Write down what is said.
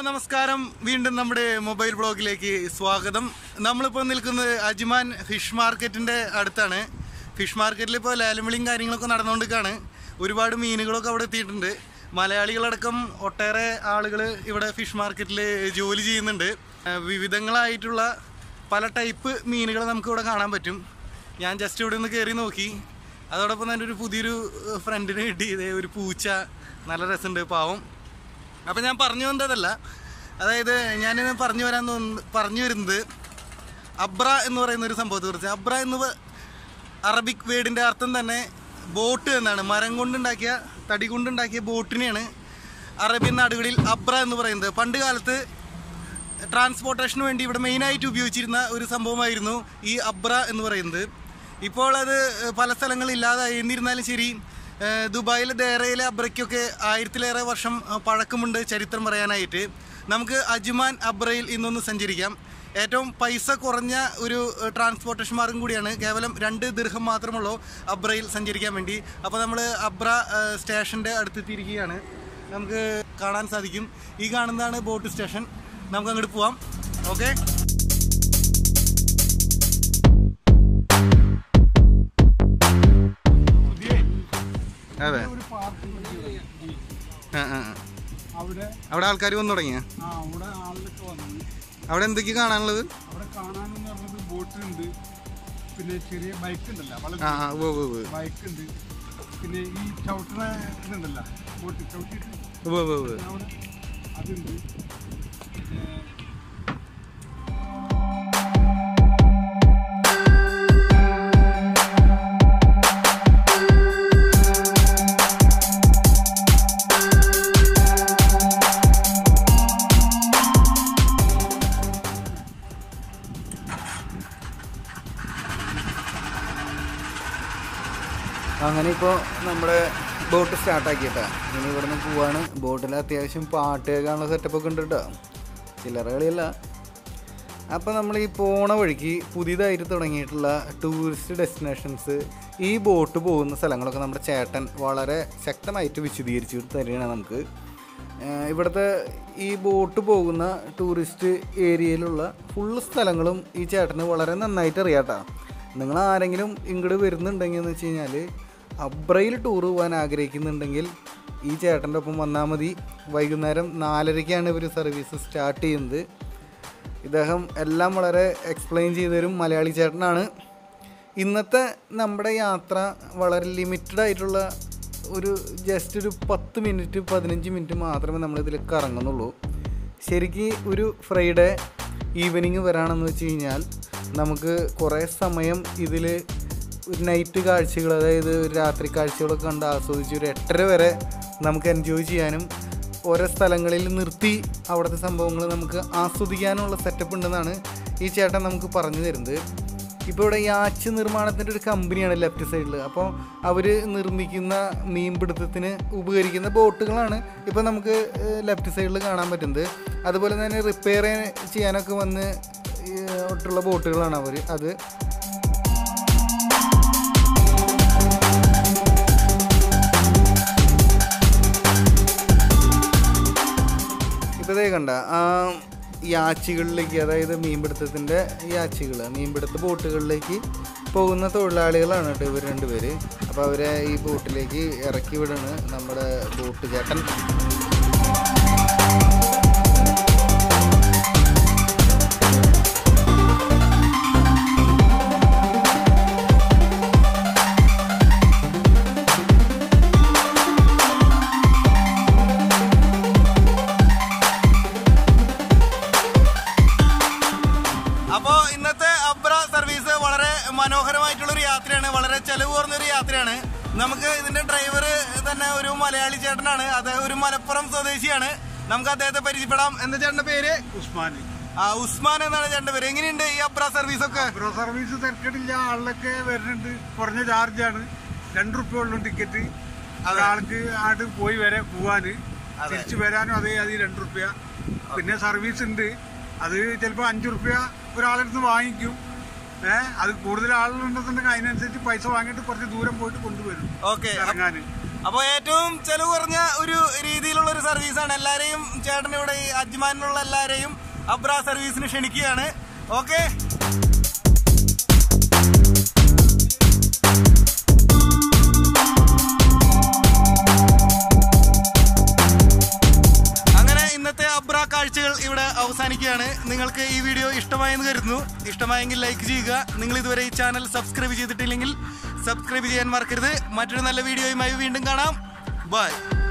നമസ്കാരം വീണ്ടും നമ്മുടെ മൊബൈൽ ബ്ലോഗിലേക്ക് സ്വാഗതം നമ്മളിപ്പോൾ നിൽക്കുന്നത് അജ്മാൻ ഫിഷ് മാർക്കറ്റിന്റെ അടുത്താണ് ഫിഷ് മാർക്കറ്റിൽ ഇപ്പോൾ ലേലംവിളിയും കാര്യങ്ങളൊക്കെ നടന്നുകൊണ്ടിരിക്കുകയാണ് ഒരുപാട് മീനുകളൊക്കെ അവിടെ എത്തിയിട്ടുണ്ട് മലയാളികളടക്കം ഒട്ടേറെ ആളുകൾ ഇവിടെ ഫിഷ് മാർക്കറ്റിൽ ജോലി ചെയ്യുന്നുണ്ട് ഏഹ് വിവിധങ്ങളായിട്ടുള്ള പല ടൈപ്പ് മീനുകൾ നമുക്ക് ഇവിടെ കാണാൻ പറ്റും ഞാൻ ജസ്റ്റ് ഇവിടെ നിന്ന് കയറി നോക്കി അതോടൊപ്പം തന്നെ ഒരു പുതിയൊരു ഫ്രണ്ടിന് കിട്ടി ഇതേ ഒരു പൂച്ച നല്ല രസമുണ്ട് പാവം അപ്പം ഞാൻ പറഞ്ഞു വന്നതല്ല അതായത് ഞാനിന്ന് പറഞ്ഞു വരാൻ തോന്നുന്നു പറഞ്ഞു വരുന്നത് അബ്ര എന്ന് പറയുന്ന ഒരു സംഭവത്തെ കുറിച്ച് അബ്ര എന്ന് പ- അറബിക് വേർഡിൻ്റെ അർത്ഥം തന്നെ ബോട്ട് എന്നാണ് മരം കൊണ്ടുണ്ടാക്കിയ തടി കൊണ്ടുണ്ടാക്കിയ ബോട്ടിനെയാണ് അറേബ്യൻ നാടുകളിൽ അബ്ര എന്ന് പറയുന്നത് പണ്ട് കാലത്ത് ട്രാൻസ്പോർട്ടേഷന് വേണ്ടി ഇവിടെ മെയിനായിട്ട് ഉപയോഗിച്ചിരുന്ന ഒരു സംഭവമായിരുന്നു ഈ അബ്ര എന്ന് പറയുന്നത് ഇപ്പോൾ അത് പല സ്ഥലങ്ങളിൽ ഇല്ലാതായി എന്നിരുന്നാലും ശരി ഏഹ് ദുബായിലെ ദേറയിലെ അബ്രയ്ക്കൊക്കെ ആയിരത്തിലേറെ വർഷം ഏഹ് പഴക്കമുണ്ട് ചരിത്രം പറയാനായിട്ട് നമുക്ക് അജ്മാൻ അബ്രയിൽ ഇന്നൊന്ന് സഞ്ചരിക്കാം ഏറ്റവും പൈസ കുറഞ്ഞ ഒരു ഏഹ് ട്രാൻസ്പോർട്ടേഷൻ മാർഗം കൂടിയാണ് കേവലം രണ്ട് ദീർഘം മാത്രമുള്ളൂ അബ്രയിൽ സഞ്ചരിക്കാൻ വേണ്ടി അപ്പോൾ നമ്മൾ അബ്ര ഏഹ് സ്റ്റേഷൻ്റെ അടുത്തെത്തിയിരിക്കുകയാണ് നമുക്ക് കാണാൻ സാധിക്കും ഈ കാണുന്നതാണ് ബോട്ട് സ്റ്റേഷൻ നമുക്ക് അങ്ങോട്ട് പോവാം ഓക്കെ അതെ ഒരു പാർക്ക് ആ, ആ, ആ. അവിടെ അവിടെ ആൾക്കാർ വന്നു തുടങ്ങിയ ആ അവിടെ ആളിലൊക്കെ വന്നു അവിടെ എന്തൊക്കെയാ കാണാനുള്ളത് അവിടെ കാണാനെന്ന് പറഞ്ഞത് ബോട്ടുണ്ട് പിന്നെ ചെറിയ ബൈക്ക് ഉണ്ടല്ലോ വളരെ ആ ആ ഉവ്വ് ഉവ്വ് ഉവ്വ്. ബൈക്ക് ഉണ്ട് പിന്നെ ഈ ചവിട്ടണ ഇതുണ്ടല്ലോ ബോട്ട് ചവിട്ടിയിട്ട് ഉവ്വ് ഉവ്വ് ഉവ്വ്. അവിടെ അതുണ്ട് പിന്നെ അങ്ങനെ ഇപ്പോൾ നമ്മുടെ ബോട്ട് സ്റ്റാർട്ടാക്കിയിട്ടാ ഇനി ഇവിടുന്ന് പോവാണ് ബോട്ടിൽ അത്യാവശ്യം പാട്ട് കേൾക്കാനുള്ള സെറ്റപ്പൊക്കെ ഉണ്ട് കേട്ടോ ചില്ലറ കളിയല്ല അപ്പോൾ നമ്മൾ ഈ പോണ വഴിക്ക് പുതിയതായിട്ട് തുടങ്ങിയിട്ടുള്ള ടൂറിസ്റ്റ് ഡെസ്റ്റിനേഷൻസ് ഈ ബോട്ട് പോകുന്ന സ്ഥലങ്ങളൊക്കെ നമ്മുടെ ചേട്ടൻ വളരെ ശക്തമായിട്ട് വിശദീകരിച്ച് തരികയാണ് നമുക്ക് ഏഹ് ഇവിടുത്തെ ഈ ബോട്ട് പോകുന്ന ടൂറിസ്റ്റ് ഏരിയയിലുള്ള ഫുള്ള് സ്ഥലങ്ങളും ഈ ചേട്ടന് വളരെ നന്നായിട്ട് അറിയാട്ടാ നിങ്ങൾ ആരെങ്കിലും ഇങ്ങോട്ട് വരുന്നുണ്ടെങ്കിൽ എന്ന് വെച്ച് കഴിഞ്ഞാൽ അബ്രയിൽ ടൂർ പോകാൻ ആഗ്രഹിക്കുന്നുണ്ടെങ്കിൽ ഈ ചേട്ടൻ്റെ ഒപ്പം വന്നാൽ മതി വൈകുന്നേരം നാലരയ്ക്കാണ് ഇവർ സർവീസ് സ്റ്റാർട്ട് ചെയ്യുന്നത് ഇദ്ദേഹം എല്ലാം വളരെ എക്സ്പ്ലെയിൻ ചെയ്തു തരും മലയാളി ചേട്ടനാണ് ഇന്നത്തെ നമ്മുടെ യാത്ര വളരെ ലിമിറ്റഡ് ആയിട്ടുള്ള ഒരു ജസ്റ്റ് ഒരു പത്ത് മിനിറ്റ് പതിനഞ്ച് മിനിറ്റ് മാത്രമേ നമ്മൾ ഇതിൽ കറങ്ങുന്നുള്ളൂ ശരിക്ക് ഒരു ഫ്രൈഡേ ഈവനിങ് വരാണെന്ന് വെച്ച് കഴിഞ്ഞാൽ നമുക്ക് കുറേ സമയം ഇതിൽ ഒരു നൈറ്റ് കാഴ്ചകൾ അതായത് ഒരു രാത്രി കാഴ്ചകളൊക്കെ കണ്ട് ആസ്വദിച്ച് ഒരു എട്ടര വരെ നമുക്ക് എൻജോയ് ചെയ്യാനും ഓരോ സ്ഥലങ്ങളിൽ നിർത്തി അവിടുത്തെ സംഭവങ്ങൾ നമുക്ക് ആസ്വദിക്കാനുള്ള സെറ്റപ്പ് ഉണ്ടെന്നാണ് ഈ ചേട്ടൻ നമുക്ക് പറഞ്ഞു തരുന്നത് ഇപ്പോൾ ഇവിടെ യാച്ച് നിർമ്മാണത്തിൻ്റെ ഒരു കമ്പനിയാണ് ലെഫ്റ്റ് സൈഡിൽ അപ്പോൾ അവർ നിർമ്മിക്കുന്ന മീൻപിടുത്തത്തിന് ഉപകരിക്കുന്ന ബോട്ടുകളാണ് ഇപ്പോൾ നമുക്ക് ലെഫ്റ്റ് സൈഡിൽ കാണാൻ പറ്റുന്നത് അതുപോലെ തന്നെ റിപ്പയർ ചെയ്യാനൊക്കെ വന്ന് ഏഹ്, ഒട്ടുള്ള ബോട്ടുകളാണ് അവർ അത് ഇപ്പോൾ ഇതേ കണ്ട ആ യാച്ചികളിലേക്ക് അതായത് മീൻപിടുത്തത്തിൻ്റെ യാച്ചികൾ മീൻപിടുത്ത ബോട്ടുകളിലേക്ക് പോകുന്ന തൊഴിലാളികളാണ് കേട്ടോ ഇവർ രണ്ടുപേര് അപ്പോൾ അവരെ ഈ ബോട്ടിലേക്ക് ഇറക്കി വിടാണ് നമ്മുടെ ബോട്ട് ചേട്ടൻ അപ്പോൾ ഇന്നത്തെ അബ്ര സർവീസ് വളരെ മനോഹരമായിട്ടുള്ള ഒരു യാത്രയാണ് വളരെ ചെലവ് കുറഞ്ഞ ഒരു യാത്രയാണ് നമുക്ക് ഇതിന്റെ ഡ്രൈവർ തന്നെ ഒരു മലയാളി ചേട്ടനാണ് അദ്ദേഹം ഒരു മലപ്പുറം സ്വദേശിയാണ് നമുക്ക് അദ്ദേഹത്തെ പരിചയപ്പെടാം എന്താ ചേട്ടന്റെ പേര് ഉസ്മാൻ ആ ഉസ്മാൻ എന്നാണ് ചേട്ടന്റെ പേര് എങ്ങനെയുണ്ട് ഈ അബ്ര സർവീസ് ഒക്കെ ബ്രോ സർവീസ് തിരക്കിടില്ല ആളിലൊക്കെ വരുന്നുണ്ട് കുറഞ്ഞ ചാർജാണ് രണ്ട് റുപ്യ ഉള്ളു ടിക്കറ്റ് ഒരാൾക്ക് ആണ്ട് പോയി വരെ പോവാന് തിരിച്ചു വരാനും അതേ അത് രണ്ട് റുപ്യ പിന്നെ സർവീസ് ഉണ്ട് അത് ചിലപ്പോൾ അഞ്ച് റുപ്യ ഒരാളടുത്ത് വാങ്ങിക്കും ഏഹ് അത് കൂടുതൽ ആളുകളുണ്ടെന്നുണ്ടെങ്കിൽ അതിനനുസരിച്ച് പൈസ വാങ്ങിയിട്ട് കുറച്ച് ദൂരം പോയിട്ട് കൊണ്ടുവരും ഓക്കെ ഇറങ്ങാൻ അപ്പൊ ഏറ്റവും ചെലവ് കുറഞ്ഞ ഒരു രീതിയിലുള്ള ഒരു സർവീസാണ് എല്ലാരെയും ചേട്ടൻ ഇവിടെ ഈ അജ്മാനിലുള്ള എല്ലാരെയും അബ്ര സർവീസിന് ക്ഷണിക്കുകയാണ് ഓക്കെ അങ്ങനെ ഇന്നത്തെ അബ്ര കാഴ്ചകൾ ഇവിടെ അവസാനിക്കുകയാണ് നിങ്ങൾക്ക് ഈ വീഡിയോ ഇഷ്ടമായെന്ന് കരുതുന്നു ഇഷ്ടമായെങ്കിൽ ലൈക്ക് ചെയ്യുക നിങ്ങൾ ഇതുവരെ ഈ ചാനൽ സബ്സ്ക്രൈബ് ചെയ്തിട്ടില്ലെങ്കിൽ സബ്സ്ക്രൈബ് ചെയ്യാൻ മറക്കരുത് മറ്റൊരു നല്ല വീഡിയോയുമായി വീണ്ടും കാണാം ബൈ